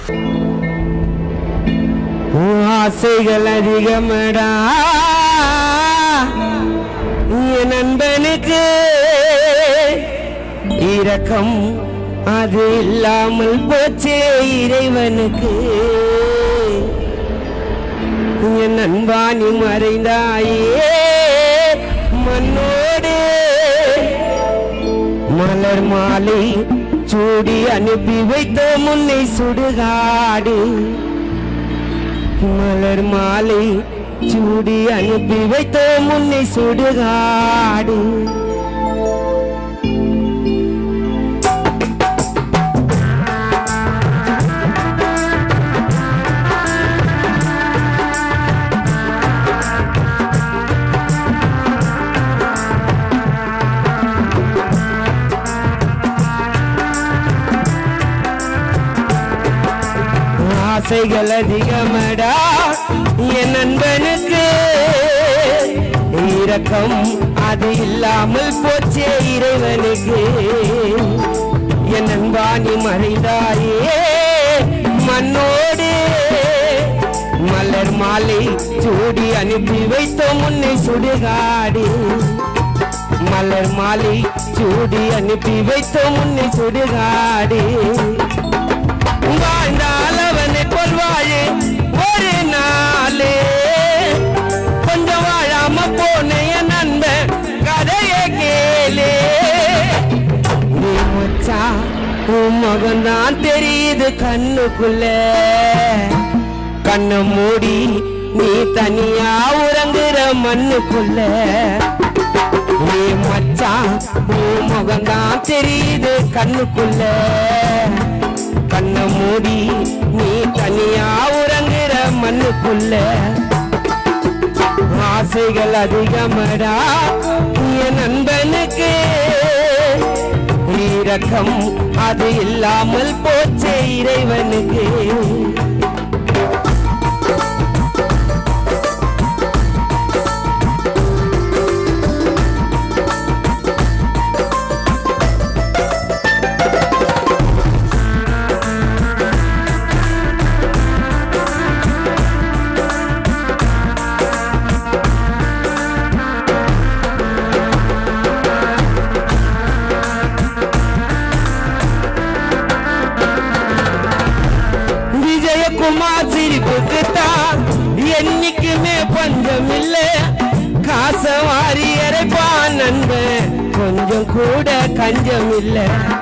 உன் ஆசைகள் அதிகமடா என் நண்பனுக்கு இரக்கம் அது இல்லாமல் போச்சே இறைவனுக்கு என் நண்பானி மறைந்தாயே மண்ணோடு மலர் மாலை சூடி அனுப்பி வைத்த முன்னை சுடுகாடு மலர் மாலை சூடி அனுப்பி வைத்த முன்னை சுடுகாடு ஆசைகள் அதிகமடா என் நண்பனுக்கு இரக்கம் அது இல்லாமல் போச்சே இறைவனுக்கு என் நண்பாணி மறைந்தாயே மண்ணோடு மலர் மாலை சூடி அனுப்பி வைத்த முன்னை சுடுகாடு மலர் மாலை சூடி அனுப்பி வைத்த முன்னை சுடுகாடு வாழ்ந்தால் அவனை போல் வாழு ஒரு நாளே கொஞ்சம் வாழாம போன என் நண்பன் கதையை கேளே நீ மச்சா உன் முகம்தான் தெரியுது கண்ணுக்குள்ள கண்ணை மூடி நீ தனியா உறங்குற மண்ணுக்குள்ள நீ மச்சான் உன் முகம்தான் தெரியுது கண்ணுக்குள்ள கண்ணை மூடி நீ தனியா உறங்குற மண்ணுக்குள்ள ஆசைகள் அதிகமடா என் நண்பனுக்கு இரக்கம் அது இல்லாமல் போச்சே இறைவனுக்கு விஜயகுமார் சிரிப்புக்கு தான் என்னைக்குமே பஞ்சம் இல்ல காச வாரி இறைப்பான் நண்பன் கொஞ்சம் கூட கஞ்சம் இல்ல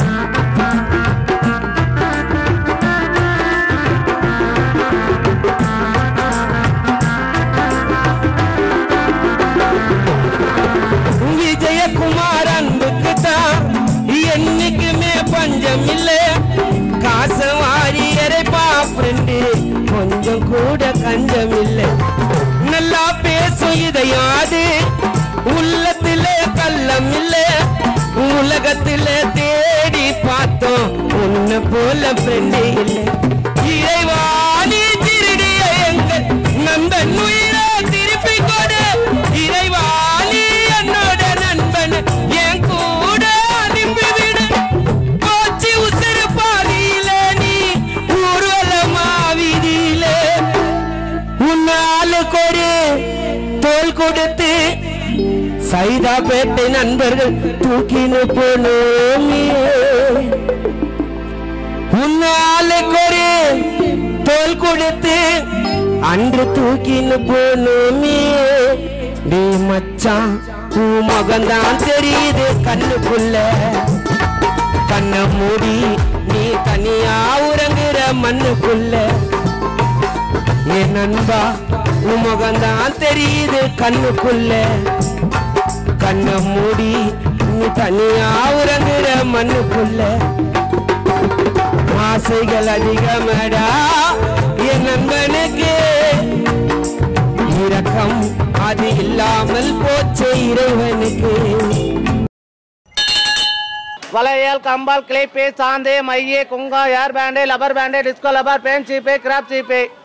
விஜயகுமார் அன்புக்கு தான் என்னைக்குமே பஞ்சம் இல்ல காச வாரி இறைப்பா ஃப்ரெண்டு கொஞ்சம் கூட கஞ்சம் இல்ல நல்லா பேசும் இதயம் அது உள்ளத்துல கள்ளம் இல்ல உலகத்துல தேடி பார்த்தோம் உன்னை போல ஃப்ரெண்டு இல்ல இறைவாணி திருடிய எங்கள் நண்பன் உயிரை திருப்பி கொடு இறைவாணி என்னோட நண்பன் என் கூட அனுப்பிவிடு போச்சு உசுறு பாதியில நீ ஊர்வலமா வீதியில உன்னாலுக்கு ஒரு தோல் கொடுத்து சைதாப்பேட்டை நண்பர்கள் தூக்கின்னு போனோமே உன்னாலுக்கு ஒரு தோல் கொடுத்து அன்று தூக்கின்னு போனோமே டே மச்சான் உன் முகம்தான் தெரியுது கண்ணுக்குள்ள கண்ணை மூடி நீ தனியா உறங்குற மண்ணுக்குள்ள என் நண்பா உன் முகம்தான் தெரியுது கண்ணுக்குள்ள கண்ணை மூடி நீ தனியா உறங்குற மண்ணுக்குள்ள ஆசைகள் அதிகமடா என் நண்பனுக்கு இரக்கம் அது இல்லாமல் போச்சே இறைவனுக்கு வளையல் கம்பால் கிளிப்பு சாந்து மைய குங்கா hair band rubber band disco rubber band சீப்பு கிராப் சீப்பு